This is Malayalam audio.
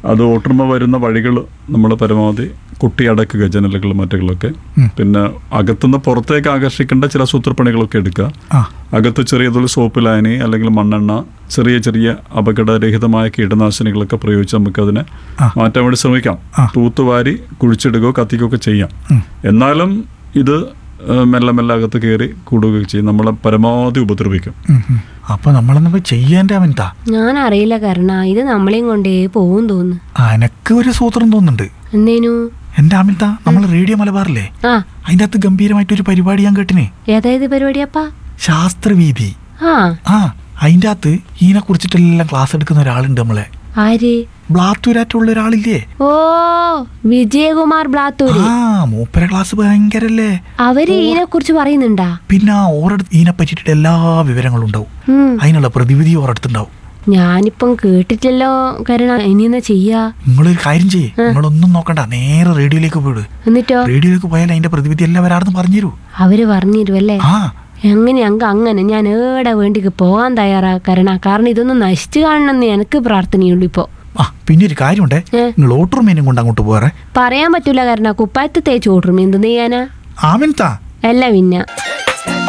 അത് ഓട്ടുമ്പ വരുന്ന വഴികൾ നമ്മൾ പരമാവധി കുട്ടി അടക്കുക ജനലുകൾ മറ്റുകളൊക്കെ ഉം. പിന്നെ അകത്തുനിന്ന് പുറത്തേക്ക് ആകർഷിക്കേണ്ട ചില സൂത്രപ്പണികളൊക്കെ എടുക്കുക ആ അകത്ത് ചെറിയ തോതിൽ സോപ്പ് ലായനി അല്ലെങ്കിൽ മണ്ണെണ്ണ ചെറിയ ചെറിയ അപകടരഹിതമായ കീടനാശിനികളൊക്കെ പ്രയോഗിച്ച് നമുക്കതിനെ ആ. മാറ്റാൻ വേണ്ടി ശ്രമിക്കാം ആ. തൂത്തുവാരി കുഴിച്ചിടുകയോ കത്തിക്കുകയോ ചെയ്യാം ഉം. എന്നാലും ഇത് ഏഹ്, മെല്ലെ മെല്ലെ അകത്ത് കയറി കൂടുകയൊക്കെ ചെയ്യും നമ്മളെ പരമാവധി ഉപദ്രവിക്കും ഉം, ഉം. അപ്പൊ നമ്മളെന്നാ പോയി ചെയ്യേണ്ട അവൻതാ ഞാൻ അറിയില്ല കരണ ഇത് നമ്മളെയും കൊണ്ടേ പോവും തോന്നുന്നു അനക്ക് ഒരു സൂത്രം തോന്നുന്നുണ്ട് എന്തേനു എന്റെ അമിത നമ്മൾ റേഡിയോ മലബാറില്ലേ ആ അതിന്റെ അകത്ത് ഗംഭീരമായിട്ടൊരു പരിപാടി ഞാൻ കേട്ടിനെ ഏതായത് പരിപാടിയപ്പാ ശാസ്ത്രവീതി ആ ആ അതിന്റെ അകത്ത് ഇതിനെ കുറിച്ചിട്ടെല്ലാം ക്ലാസ് എടുക്കുന്ന ഒരാളുണ്ട് നമ്മളെ ആര് ബ്ലാത്തൂരായിട്ടുള്ള ഒരാളില്ലേ ഓ വിജയകുമാർ ബ്ലാത്തൂര് ആ മൂപ്പര ക്ലാസ് ഭയങ്കരല്ലേ അവര് ഇതിനെ കുറിച്ച് പറയുന്നുണ്ടാ പിന്നെ ഓരടുത്ത് ഇതിനെ പറ്റിയിട്ട് എല്ലാ വിവരങ്ങളും ഉണ്ടാവും ഉം. അതിനുള്ള പ്രതിവിധി ഓരടുത്തുണ്ടാവും ഞാനിപ്പം കേട്ടിട്ടില്ലല്ലോ കരണ ഇനി എന്നാ ചെയ്യാ നിങ്ങളൊരു കാര്യം ചെയ്യേ നിങ്ങളൊന്നും നോക്കണ്ട നേരെ റേഡിയോയിലേക്ക് പോയിട് എന്നിട്ടോ റേഡിയോയിലേക്ക് പോയാൽ അതിന്റെ പ്രതിവിധി എല്ലാം വരാടെന്ന് പറഞ്ഞുതരൂ അവര് പറഞ്ഞിരുവല്ലേ ആ എങ്ങനെ അങ്ങ് അങ്ങനെ ഞാൻ ഏടെ വേണ്ടിക്ക് പോകാൻ തയ്യാറാ കരണ കാരണം ഇതൊന്നും നശിച്ചു കാണണമെന്ന് എനിക്ക് പ്രാർത്ഥനയുള്ളൂ ഇപ്പോ ആ പിന്നെ ഒരു കാര്യമുണ്ടേ ഏ? നിങ്ങൾ ഓട്ടോമേനും കൊണ്ട് അങ്ങോട്ട് പോരെ പറയാൻ പറ്റൂല കരണ കുപ്പായത്ത് തേച്ച് ഓട്ടും എന്ത് ചെയ്യാനാ ആമിൻതാ അല്ല പിന്നെ